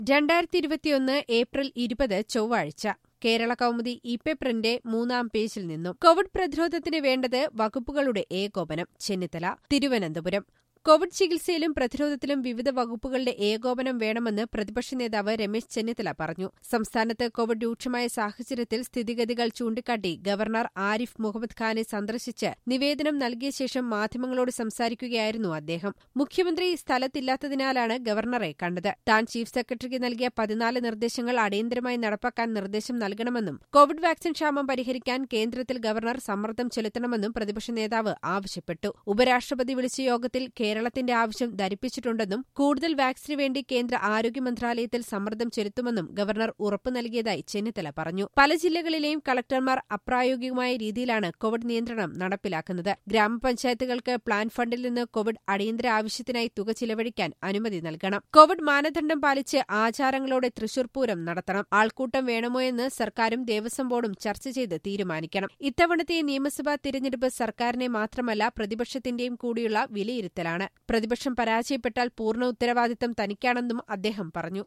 രണ്ടായിരത്തി ഇരുപത്തിയൊന്ന് ഏപ്രിൽ ഇരുപത് ചൊവ്വാഴ്ച കേരള കൗമുദി ഇ പേപ്പറിന്റെ മൂന്നാം പേജിൽ നിന്നും കോവിഡ് പ്രതിരോധത്തിന് വേണ്ടത് വകുപ്പുകളുടെ ഏകോപനം ചെന്നിത്തല തിരുവനന്തപുരം കോവിഡ് ചികിത്സയിലും പ്രതിരോധത്തിലും വിവിധ വകുപ്പുകളുടെ ഏകോപനം വേണമെന്ന് പ്രതിപക്ഷ നേതാവ് രമേശ് ചെന്നിത്തല പറഞ്ഞു സംസ്ഥാനത്ത് കോവിഡ് രൂക്ഷമായ സാഹചര്യത്തിൽ സ്ഥിതിഗതികൾ ചൂണ്ടിക്കാട്ടി ഗവർണർ ആരിഫ് മുഹമ്മദ് ഖാനെ സന്ദർശിച്ച് നിവേദനം നൽകിയ ശേഷം മാധ്യമങ്ങളോട് സംസാരിക്കുകയായിരുന്നു അദ്ദേഹം മുഖ്യമന്ത്രി സ്ഥലത്തില്ലാത്തതിനാലാണ് ഗവർണറെ കണ്ടത് താൻ ചീഫ് സെക്രട്ടറിക്ക് നൽകിയ പതിനാല് നിർദ്ദേശങ്ങൾ അടിയന്തരമായി നടപ്പാക്കാൻ നിർദ്ദേശം നൽകണമെന്നും കോവിഡ് വാക്സിൻ ക്ഷാമം പരിഹരിക്കാൻ കേന്ദ്രത്തിൽ ഗവർണർ സമ്മർദ്ദം ചെലുത്തണമെന്നും പ്രതിപക്ഷ നേതാവ് ആവശ്യപ്പെട്ടു ഉപരാഷ്ട്രപതി വിളിച്ച യോഗത്തിൽ കേരളത്തിന്റെ ആവശ്യം ധരിപ്പിച്ചിട്ടുണ്ടെന്നും കൂടുതൽ വാക്സിനു വേണ്ടി കേന്ദ്ര ആരോഗ്യ മന്ത്രാലയത്തിൽ സമ്മർദ്ദം ചെലുത്തുമെന്നും ഗവർണർ ഉറപ്പു നൽകിയതായി ചെന്നിത്തല പറഞ്ഞു പല ജില്ലകളിലെയും കളക്ടർമാർ അപ്രായോഗികമായ രീതിയിലാണ് കോവിഡ് നിയന്ത്രണം നടപ്പിലാക്കുന്നത് ഗ്രാമപഞ്ചായത്തുകൾക്ക് പ്ലാൻ ഫണ്ടിൽ നിന്ന് കോവിഡ് അടിയന്തര ആവശ്യത്തിനായി തുക ചിലവഴിക്കാൻ അനുമതി നൽകണം കോവിഡ് മാനദണ്ഡം പാലിച്ച് ആചാരങ്ങളോടെ തൃശൂർ പൂരം നടത്തണം ആൾക്കൂട്ടം വേണമോ എന്ന് സർക്കാരും ദേവസ്വം ബോർഡും ചർച്ച ചെയ്ത് തീരുമാനിക്കണം ഇത്തവണത്തെ നിയമസഭാ തിരഞ്ഞെടുപ്പ് സർക്കാരിനെ മാത്രമല്ല പ്രതിപക്ഷത്തിന്റെയും കൂടിയുള്ള വിലയിരുത്തലാണ് പ്രതിപക്ഷം പരാജയപ്പെട്ടാൽ പൂർണ്ണ ഉത്തരവാദിത്തം തനിക്കാണെന്നും അദ്ദേഹം പറഞ്ഞു